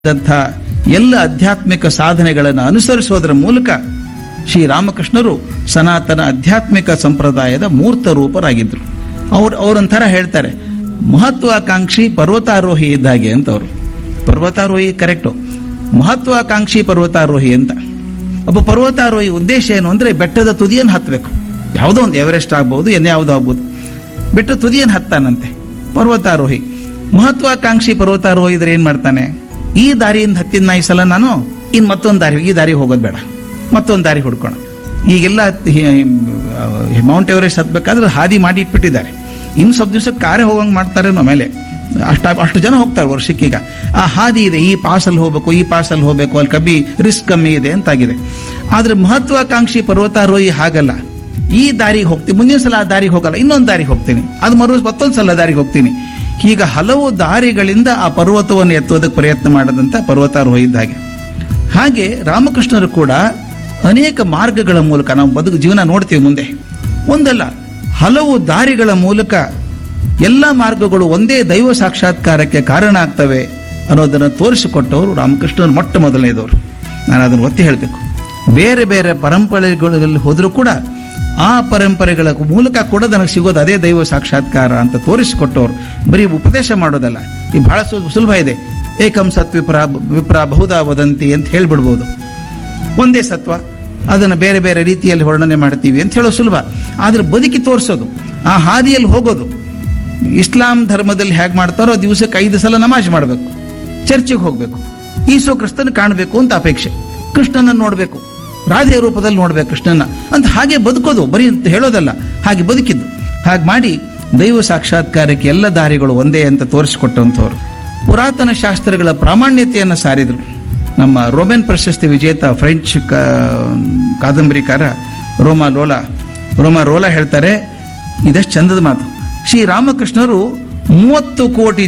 ದಂಥ ಎಲ್ಲ ಆಧ್ಯಾತ್ಮಿಕ ಸಾಧನೆಗಳನ್ನು ಅನುಸರಿಸೋದರ ಮೂಲಕ ಶ್ರೀರಾಮಕೃಷ್ಣರು ಸನಾತನ ಆಧ್ಯಾತ್ಮಿಕ ಸಂಪ್ರದಾಯದ ಮೂರ್ತ ರೂಪರಾಗಿದ್ರು ಅವ್ರು ಅವರೊಂಥರ ಹೇಳ್ತಾರೆ ಮಹತ್ವಾಕಾಂಕ್ಷಿ ಪರ್ವತಾರೋಹಿ ಇದ್ದಾಗೆ ಅಂತ ಅವರು ಪರ್ವತಾರೋಹಿ ಕರೆಕ್ಟು ಮಹತ್ವಾಕಾಂಕ್ಷಿ ಪರ್ವತಾರೋಹಿ ಅಂತ ಒಬ್ಬ ಪರ್ವತಾರೋಹಿ ಉದ್ದೇಶ ಏನು ಅಂದ್ರೆ ಬೆಟ್ಟದ ತುದಿಯನ್ನು ಹತ್ತಬೇಕು ಯಾವುದೋ ಒಂದು ಎವರೆಸ್ಟ್ ಆಗ್ಬಹುದು ಯಾವುದೋ ಆಗ್ಬೋದು ಬೆಟ್ಟ ತುದಿಯನ್ನು ಹತ್ತಾನಂತೆ ಪರ್ವತಾರೋಹಿ ಮಹತ್ವಾಕಾಂಕ್ಷಿ ಪರ್ವತಾರೋಹಿ ಇದ್ರೆ ಏನ್ ಮಾಡ್ತಾನೆ ಈ ದಾರಿಯಿಂದ ಹತ್ತಿನ ಈ ಸಲ ನಾನು ಇನ್ ಮತ್ತೊಂದು ದಾರಿ ಈ ದಾರಿ ಹೋಗೋದು ಬೇಡ ಮತ್ತೊಂದು ದಾರಿ ಹುಡ್ಕೋಣ ಈಗೆಲ್ಲ ಹಿ- ಮೌಂಟ್ ಎವರೆಸ್ಟ್ ಹತ್ಬೇಕಾದ್ರೆ ಹಾದಿ ಮಾಡಿ ಇಟ್ಬಿಟ್ಟಿದ್ದಾರೆ ಇನ್ನು ಸ್ವಲ್ಪ ದಿವಸ ಕಾರೇ ಹೋಗಂಗ್ ಮಾಡ್ತಾರೆ ಮೇಲೆ ಅಷ್ಟ ಅಷ್ಟು ಜನ ಹೋಗ್ತಾರೆ ವರ್ಷಕ್ಕೀಗ ಆ ಹಾದಿ ಇದೆ ಈ ಪಾಸಲ್ಲಿ ಹೋಗ್ಬೇಕು ಈ ಪಾಸಲ್ಲಿ ಹೋಗ್ಬೇಕು ಅಲ್ಲಿ ಕಬ್ಬಿ ರಿಸ್ಕ್ ಕಮ್ಮಿ ಇದೆ ಅಂತಾಗಿದೆ ಆದ್ರೆ ಮಹತ್ವಾಕಾಂಕ್ಷಿ ಪರ್ವತಾರೋಹಿ ಹಾಗಲ್ಲ ಈ ದಾರಿಗೆ ಹೋಗ್ತೀನಿ ಮುಂದಿನ ಸಲ ಆ ದಾರಿಗೆ ಹೋಗಲ್ಲ ಇನ್ನೊಂದು ದಾರಿಗೆ ಹೋಗ್ತೀನಿ ಅದು ಮರು ಮತ್ತೊಂದು ಸಲ ದಾರಿಗೆ ಹೋಗ್ತೀನಿ ಹೀಗ ಹಲವು ದಾರಿಗಳಿಂದ ಆ ಪರ್ವತವನ್ನು ಎತ್ತುವುದಕ್ಕೆ ಪ್ರಯತ್ನ ಮಾಡದಂತ ಪರ್ವತಾರೋಹಿ ಇದ್ದ ಹಾಗೆ ಹಾಗೆ ರಾಮಕೃಷ್ಣರು ಕೂಡ ಅನೇಕ ಮಾರ್ಗಗಳ ಮೂಲಕ ನಾವು ಬದುಕು ಜೀವನ ನೋಡ್ತೀವಿ ಮುಂದೆ ಒಂದಲ್ಲ ಹಲವು ದಾರಿಗಳ ಮೂಲಕ ಎಲ್ಲ ಮಾರ್ಗಗಳು ಒಂದೇ ದೈವ ಸಾಕ್ಷಾತ್ಕಾರಕ್ಕೆ ಕಾರಣ ಆಗ್ತವೆ ಅನ್ನೋದನ್ನು ತೋರಿಸಿಕೊಟ್ಟವರು ರಾಮಕೃಷ್ಣರು ಮೊಟ್ಟ ಮೊದಲನೇದವರು ನಾನು ಅದನ್ನು ಒತ್ತಿ ಹೇಳಬೇಕು ಬೇರೆ ಬೇರೆ ಪರಂಪರೆಗಳಲ್ಲಿ ಹೋದರೂ ಕೂಡ ಆ ಪರಂಪರೆಗಳ ಮೂಲಕ ಕೂಡ ನನಗೆ ಸಿಗೋದು ಅದೇ ದೈವ ಸಾಕ್ಷಾತ್ಕಾರ ಅಂತ ತೋರಿಸಿಕೊಟ್ಟವ್ರು ಬರೀ ಉಪದೇಶ ಮಾಡೋದಲ್ಲ ಈ ಬಹಳ ಸು- ಸುಲಭ ಇದೆ ಏಕಂ ಸತ್ ವಿಪ್ರ ವಿಪ್ರ ಬಹುದಾ ವದಂತಿ ಅಂತ ಹೇಳ್ಬಿಡ್ಬೋದು ಒಂದೇ ಸತ್ವ ಅದನ್ನು ಬೇರೆ ಬೇರೆ ರೀತಿಯಲ್ಲಿ ವರ್ಣನೆ ಮಾಡ್ತೀವಿ ಅಂತ ಹೇಳೋ ಸುಲಭ ಆದ್ರೆ ಬದುಕಿ ತೋರಿಸೋದು ಆ ಹಾದಿಯಲ್ಲಿ ಹೋಗೋದು ಇಸ್ಲಾಂ ಧರ್ಮದಲ್ಲಿ ಹೇಗೆ ಮಾಡ್ತಾರೋ ದಿವಸಕ್ಕೆ ಐದು ಸಲ ನಮಾಜ್ ಮಾಡಬೇಕು ಚರ್ಚಿಗೆ ಹೋಗ್ಬೇಕು ಈಸೋ ಕ್ರಿಸ್ತನ ಕಾಣಬೇಕು ಅಂತ ಅಪೇಕ್ಷೆ ಕೃಷ್ಣನ ನೋಡಬೇಕು ರಾಧೆಯ ರೂಪದಲ್ಲಿ ನೋಡ್ಬೇಕು ಕೃಷ್ಣನ ಅಂತ ಹಾಗೆ ಬದುಕೋದು ಬರೀ ಅಂತ ಹೇಳೋದಲ್ಲ ಹಾಗೆ ಬದುಕಿದ್ದು ಹಾಗೆ ಮಾಡಿ ದೈವ ಸಾಕ್ಷಾತ್ಕಾರಕ್ಕೆ ಎಲ್ಲ ದಾರಿಗಳು ಒಂದೇ ಅಂತ ತೋರಿಸಿಕೊಟ್ಟಂಥವ್ರು ಪುರಾತನ ಶಾಸ್ತ್ರಗಳ ಪ್ರಾಮಾಣ್ಯತೆಯನ್ನು ಸಾರಿದ್ರು ನಮ್ಮ ರೋಮನ್ ಪ್ರಶಸ್ತಿ ವಿಜೇತ ಫ್ರೆಂಚ್ ಕ- ಕಾದಂಬರಿಕಾರ ರೋಮಾ ಲೋಲಾ ರೋಮಾ ರೋಲಾ ಹೇಳ್ತಾರೆ ಇದಷ್ಟು ಚಂದದ ಮಾತು ಶ್ರೀರಾಮಕೃಷ್ಣರು ಮೂವತ್ತು ಕೋಟಿ